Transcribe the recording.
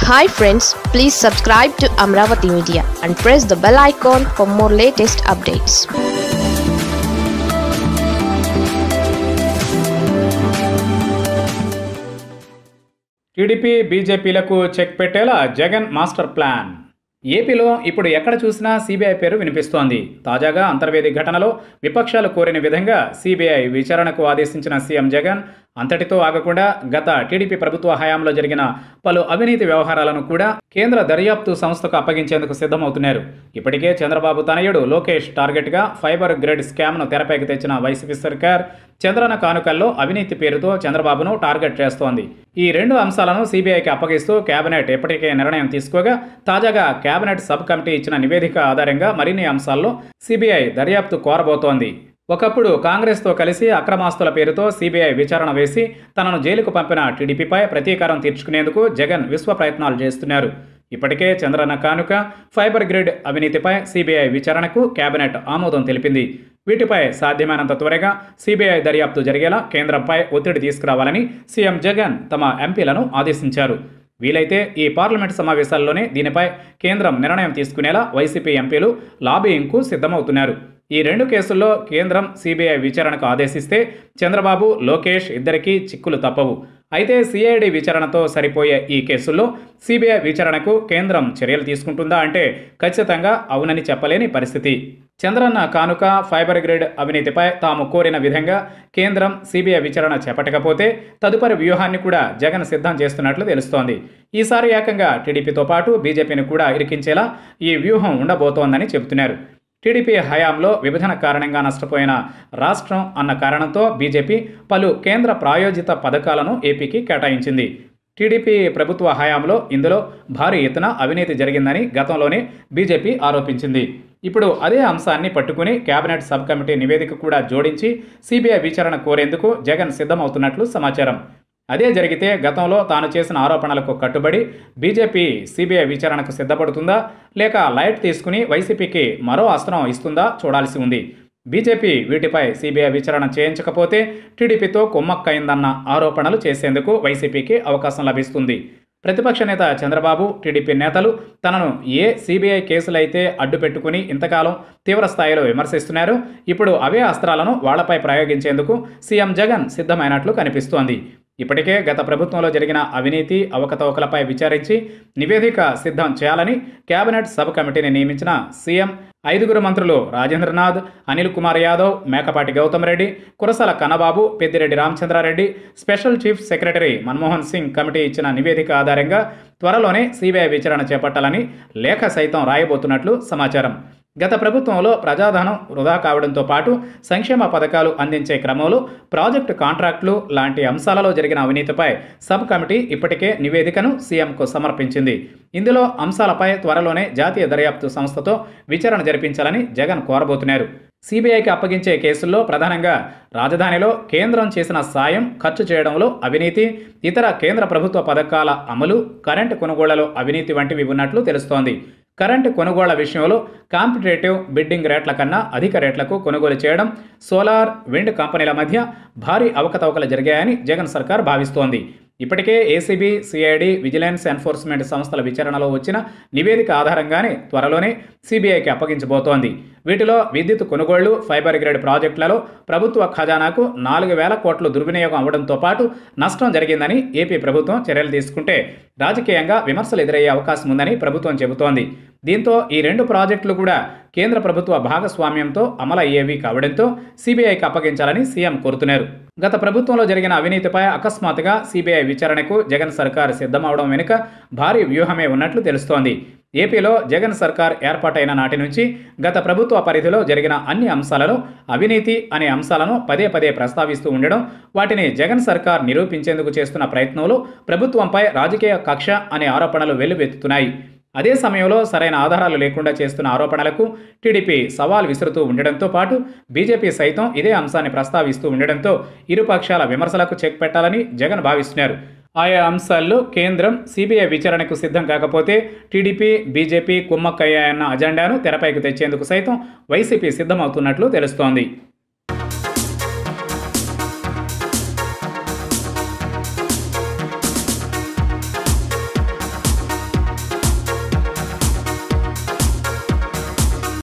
hi friends please subscribe to Amaravati media and press the bell icon for more latest updates TDP బీజేపీలకు check పెట్టేలా Jagan master plan ఏపీలో ఇప్పుడు ఎక్కడ చూసినా CBI పేరు వినిపిస్తోంది తాజాగా అంతర్వేది ఘటనలో విపక్షాలు కోరిన విధంగా సిబిఐ విచారణకు ఆదేశించిన సీఎం జగన్ అంతటితో ఆగకుండా గత టీడీపీ ప్రభుత్వ హయాంలో జరిగిన పలు అవినీతి వ్యవహారాలను కూడా కేంద్ర దర్యాప్తు సంస్థకు అప్పగించేందుకు సిద్ధమవుతున్నారు ఇప్పటికే చంద్రబాబు తనయుడు లోకేష్ టార్గెట్గా ఫైబర్ గ్రిడ్ స్కామ్ను తెరపైకి తెచ్చిన వైసీపీ సర్కార్ చంద్రన కానుకల్లో అవినీతి పేరుతో చంద్రబాబును టార్గెట్ చేస్తోంది ఈ రెండు అంశాలను సిబిఐకి అప్పగిస్తూ కేబినెట్ ఇప్పటికే నిర్ణయం తీసుకోగా తాజాగా కేబినెట్ సబ్ కమిటీ ఇచ్చిన నివేదిక ఆధారంగా మరిన్ని అంశాల్లో సిబిఐ దర్యాప్తు కోరబోతోంది ఒకప్పుడు కాంగ్రెస్తో కలిసి అక్రమాస్తుల పేరుతో సిబిఐ విచారణ వేసి తనను జైలుకు పంపిన టీడీపీపై ప్రతీకారం తీర్చుకునేందుకు జగన్ విశ్వ ప్రయత్నాలు చేస్తున్నారు ఇప్పటికే చంద్రన్న కానుక ఫైబర్ గ్రిడ్ అవినీతిపై సిబిఐ విచారణకు కేబినెట్ ఆమోదం తెలిపింది వీటిపై సాధ్యమైనంత త్వరగా సిబిఐ దర్యాప్తు జరిగేలా కేంద్రంపై ఒత్తిడి తీసుకురావాలని సీఎం జగన్ తమ ఎంపీలను ఆదేశించారు వీలైతే ఈ పార్లమెంట్ సమావేశాల్లోనే దీనిపై కేంద్రం నిర్ణయం తీసుకునేలా వైసీపీ ఎంపీలు లాబీయింగ్కు సిద్ధమవుతున్నారు ఈ రెండు కేసుల్లో కేంద్రం సిబిఐ విచారణకు ఆదేశిస్తే చంద్రబాబు లోకేష్ ఇద్దరికీ చిక్కులు తప్పవు అయితే సిఐడి విచారణతో సరిపోయే ఈ కేసుల్లో సిబిఐ విచారణకు కేంద్రం చర్యలు తీసుకుంటుందా అంటే ఖచ్చితంగా అవునని చెప్పలేని పరిస్థితి చంద్రన్న కానుక ఫైబర్ గ్రిడ్ అవినీతిపై తాము కోరిన విధంగా కేంద్రం సిబిఐ విచారణ చేపట్టకపోతే తదుపరి వ్యూహాన్ని కూడా జగన్ సిద్ధం చేస్తున్నట్లు తెలుస్తోంది ఈసారి ఏకంగా టీడీపీతో పాటు బీజేపీని కూడా ఇరికించేలా ఈ వ్యూహం ఉండబోతోందని చెబుతున్నారు టీడీపీ హయాంలో విభజన కారణంగా నష్టపోయిన రాష్ట్రం అన్న కారణంతో బీజేపీ పలు కేంద్ర ప్రాయోజిత పథకాలను ఏపీకి కేటాయించింది టీడీపీ ప్రభుత్వ హయాంలో ఇందులో భారీ ఎత్తున అవినీతి జరిగిందని గతంలోనే బీజేపీ ఆరోపించింది ఇప్పుడు అదే అంశాన్ని పట్టుకుని కేబినెట్ సబ్ కమిటీ నివేదిక కూడా జోడించి సిబిఐ విచారణ కోరేందుకు జగన్ సిద్ధమవుతున్నట్లు సమాచారం అదే జరిగితే గతంలో తాను చేసిన ఆరోపణలకు కట్టుబడి బీజేపీ సిబిఐ విచారణకు సిద్ధపడుతుందా లేక లైట్ తీసుకుని వైసీపీకి మరో అస్త్రం ఇస్తుందా చూడాల్సి ఉంది బీజేపీ వీటిపై సిబిఐ విచారణ చేయించకపోతే టీడీపీతో కుమ్మక్కైందన్న ఆరోపణలు చేసేందుకు వైసీపీకి అవకాశం లభిస్తుంది ప్రతిపక్ష నేత చంద్రబాబు టీడీపీ నేతలు తనను ఏ సిబిఐ కేసులైతే అడ్డు పెట్టుకుని ఇంతకాలం తీవ్ర స్థాయిలో విమర్శిస్తున్నారు ఇప్పుడు అవే అస్త్రాలను వాళ్లపై ప్రయోగించేందుకు సీఎం జగన్ సిద్ధమైనట్లు కనిపిస్తోంది ఇప్పటికే గత ప్రభుత్వంలో జరిగిన అవినీతి అవకతవకలపై విచారించి నివేదిక సిద్ధం చేయాలని కేబినెట్ సబ్ కమిటీని నియమించిన సీఎం ఐదుగురు మంత్రులు Rajendranath Anil Kumar Yadav Mekapati Gautam Reddy Kurasala Kannababu Peddireddy Ramachandra Reddy special chief secretary Manmohan Singh committee ఇచ్చిన నివేదిక ఆధారంగా త్వరలోనే సిబిఐ విచారణ చేపట్టాలని లేఖ సైతం రాయబోతున్నట్లు సమాచారం గత ప్రభుత్వంలో ప్రజాధనం వృధా కావడంతో పాటు సంక్షేమ పథకాలు అందించే క్రమంలో ప్రాజెక్టు కాంట్రాక్టులు లాంటి అంశాలలో జరిగిన అవినీతిపై సబ్ కమిటీ ఇప్పటికే నివేదికను సీఎంకు సమర్పించింది ఇందులో అంశాలపై త్వరలోనే జాతీయ దర్యాప్తు సంస్థతో విచారణ జరిపించాలని జగన్ కోరబోతున్నారు సిబిఐకి అప్పగించే కేసుల్లో ప్రధానంగా రాజధానిలో కేంద్రం చేసిన సాయం ఖర్చు చేయడంలో అవినీతి ఇతర కేంద్ర ప్రభుత్వ పథకాల అమలు కరెంటు కొనుగోళ్లలో అవినీతి వంటివి ఉన్నట్లు తెలుస్తోంది కరెంటు కొనుగోళ్ల విషయంలో కాంపిటేటివ్ బిడ్డింగ్ రేట్ల కన్నా అధిక రేట్లకు కొనుగోలు చేయడం సోలార్ విండ్ కంపెనీల మధ్య భారీ అవకతవకలు జరిగాయని జగన్ సర్కార్ భావిస్తోంది ఇప్పటికే ఏసీబీ సిఐడి విజిలెన్స్ ఎన్ఫోర్స్మెంట్ సంస్థల విచారణలో వచ్చిన నివేదిక ఆధారంగానే త్వరలోనే సిబిఐకి అప్పగించబోతోంది వీటిలో విద్యుత్ కొనుగోళ్లు ఫైబర్ గ్రేడ్ ప్రాజెక్టులలో ప్రభుత్వ ఖజానాకు నాలుగు వేల కోట్లు దుర్వినియోగం అవడంతో పాటు నష్టం జరిగిందని ఏపీ ప్రభుత్వం చర్యలు తీసుకుంటే రాజకీయంగా విమర్శలు ఎదురయ్యే అవకాశం ఉందని ప్రభుత్వం చెబుతోంది దీంతో ఈ రెండు ప్రాజెక్టులు కూడా కేంద్ర ప్రభుత్వ భాగస్వామ్యంతో అమలయ్యేవి కావడంతో సిబిఐకి అప్పగించాలని సీఎం కోరుతున్నారు గత ప్రభుత్వంలో జరిగిన అవినీతిపై అకస్మాత్తుగా సిబిఐ విచారణకు జగన్ సర్కార్ సిద్ధమవడం వెనుక భారీ వ్యూహమే ఉన్నట్లు తెలుస్తోంది ఏపీలో జగన్ సర్కార్ ఏర్పాటైన నాటి నుంచి గత ప్రభుత్వ పరిధిలో జరిగిన అన్ని అంశాలలో అవినీతి అనే అంశాలను పదే పదే ప్రస్తావిస్తూ ఉండడం వాటిని జగన్ సర్కార్ నిరూపించేందుకు చేస్తున్న ప్రయత్నంలో ప్రభుత్వంపై రాజకీయ కక్ష అనే ఆరోపణలు వెల్లువెత్తుతున్నాయి అదే సమయంలో సరైన ఆధారాలు లేకుండా చేస్తున్న ఆరోపణలకు టీడీపీ సవాల్ విసురుతూ ఉండడంతో పాటు బీజేపీ సైతం ఇదే అంశాన్ని ప్రస్తావిస్తూ ఉండడంతో ఇరు పక్షాల విమర్శలకు చెక్ పెట్టాలని జగన్ భావిస్తున్నారు ఆయా అంశాల్లో కేంద్రం సిబిఐ విచారణకు సిద్ధం కాకపోతే టీడీపీ బీజేపీ కుమ్మక్కయ్యాయన్న అజెండాను తెరపైకి తెచ్చేందుకు సైతం వైసీపీ సిద్ధమవుతున్నట్లు తెలుస్తోంది